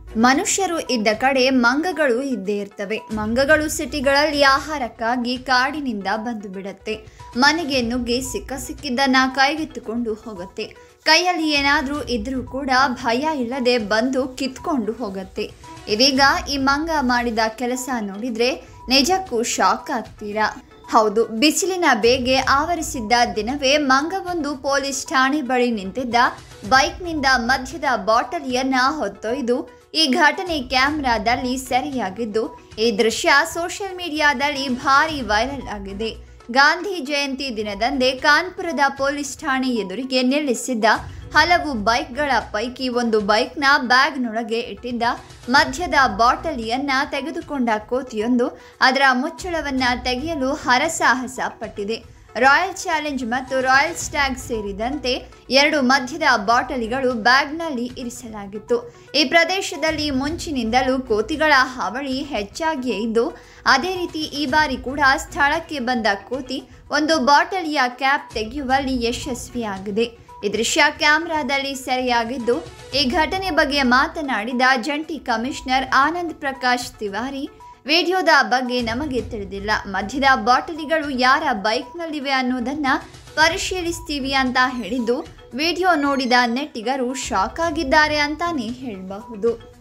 ಮನುಷ್ಯರು ಇದ್ದ ಕಡೆ ಮಂಗಗಳು ಇದ್ದೇ ಇರ್ತವೆ ಮಂಗಗಳು ಸಿಟಿಗಳಲ್ಲಿ ಆಹಾರಕ್ಕಾಗಿ ಕಾಡಿನಿಂದ ಬಂದು ಬಿಡತ್ತೆ ಮನೆಗೆ ನುಗ್ಗಿ ಸಿಕ್ಕ ಸಿಕ್ಕಿದ್ದನ್ನ ಕೈಗೆತ್ತಿಕೊಂಡು ಹೋಗುತ್ತೆ ಕೈಯಲ್ಲಿ ಏನಾದರೂ ಇದ್ರೂ ಕೂಡ ಭಯ ಇಲ್ಲದೆ ಬಂದು ಕಿತ್ಕೊಂಡು ಹೋಗುತ್ತೆ ಇದೀಗ ಈ ಮಂಗ ಮಾಡಿದ ಕೆಲಸ ನೋಡಿದ್ರೆ ನಿಜಕ್ಕೂ ಶಾಕ್ ಆಗ್ತೀರಾ ಹೌದು ಬಿಸಿಲಿನ ಬೇಗೆ ಆವರಿಸಿದ್ದ ದಿನವೇ ಮಂಗವೊಂದು ಪೊಲೀಸ್ ಠಾಣೆ ಬಳಿ ನಿಂತಿದ್ದ ಬೈಕ್ನಿಂದ ಮಧ್ಯದ ಬಾಟಲಿಯನ್ನ ಹೊತ್ತೊಯ್ದು ಈ ಘಟನೆ ಕ್ಯಾಮೆರಾದಲ್ಲಿ ಸೆರೆಯಾಗಿದ್ದು ಈ ದೃಶ್ಯ ಸೋಷಿಯಲ್ ಮೀಡಿಯಾದಲ್ಲಿ ಭಾರಿ ವೈರಲ್ ಆಗಿದೆ ಗಾಂಧಿ ಜಯಂತಿ ದಿನದಂದೇ ಕಾನ್ಪುರದ ಪೊಲೀಸ್ ಠಾಣೆ ಎದುರಿಗೆ ನಿಲ್ಲಿಸಿದ್ದ ಹಲವು ಬೈಕ್ಗಳ ಪೈಕಿ ಒಂದು ಬೈಕ್ನ ಬ್ಯಾಗ್ನೊಳಗೆ ಇಟ್ಟಿದ್ದ ಮಧ್ಯದ ಬಾಟಲಿಯನ್ನ ತೆಗೆದುಕೊಂಡ ಕೋತಿಯೊಂದು ಅದರ ಮುಚ್ಚಳವನ್ನ ತೆಗೆಯಲು ಹರಸಾಹಸ ಪಟ್ಟಿದೆ ರಾಯಲ್ ಚಾಲೆಂಜ್ ಮತ್ತು ರಾಯಲ್ ಸ್ಟ್ಯಾಗ್ ಸೇರಿದಂತೆ ಎರಡು ಮಧ್ಯದ ಬಾಟಲಿಗಳು ಬ್ಯಾಗ್ನಲ್ಲಿ ಇರಿಸಲಾಗಿತ್ತು ಈ ಪ್ರದೇಶದಲ್ಲಿ ಮುಂಚಿನಿಂದಲೂ ಕೋತಿಗಳ ಹಾವಳಿ ಹೆಚ್ಚಾಗಿಯೇ ಇದ್ದು ಅದೇ ರೀತಿ ಈ ಬಾರಿ ಕೂಡ ಸ್ಥಳಕ್ಕೆ ಬಂದ ಕೋತಿ ಒಂದು ಬಾಟಲಿಯ ಕ್ಯಾಪ್ ತೆಗೆಯುವಲ್ಲಿ ಯಶಸ್ವಿಯಾಗಿದೆ ಈ ದೃಶ್ಯ ಕ್ಯಾಮೆರಾದಲ್ಲಿ ಸೆರೆಯಾಗಿದ್ದು ಈ ಘಟನೆ ಬಗ್ಗೆ ಮಾತನಾಡಿದ ಜಂಟಿ ಕಮಿಷನರ್ ಆನಂದ್ ಪ್ರಕಾಶ್ ತಿವಾರಿ ವಿಡಿಯೋದ ಬಗ್ಗೆ ನಮಗೆ ತಿಳಿದಿಲ್ಲ ಮಧ್ಯದ ಬಾಟಲಿಗಳು ಯಾರ ಬೈಕ್ನಲ್ಲಿವೆ ಅನ್ನೋದನ್ನ ಪರಿಶೀಲಿಸ್ತೀವಿ ಅಂತ ಹೇಳಿದ್ದು ವಿಡಿಯೋ ನೋಡಿದ ನೆಟ್ಟಿಗರು ಶಾಕ್ ಆಗಿದ್ದಾರೆ ಅಂತಾನೆ ಹೇಳಬಹುದು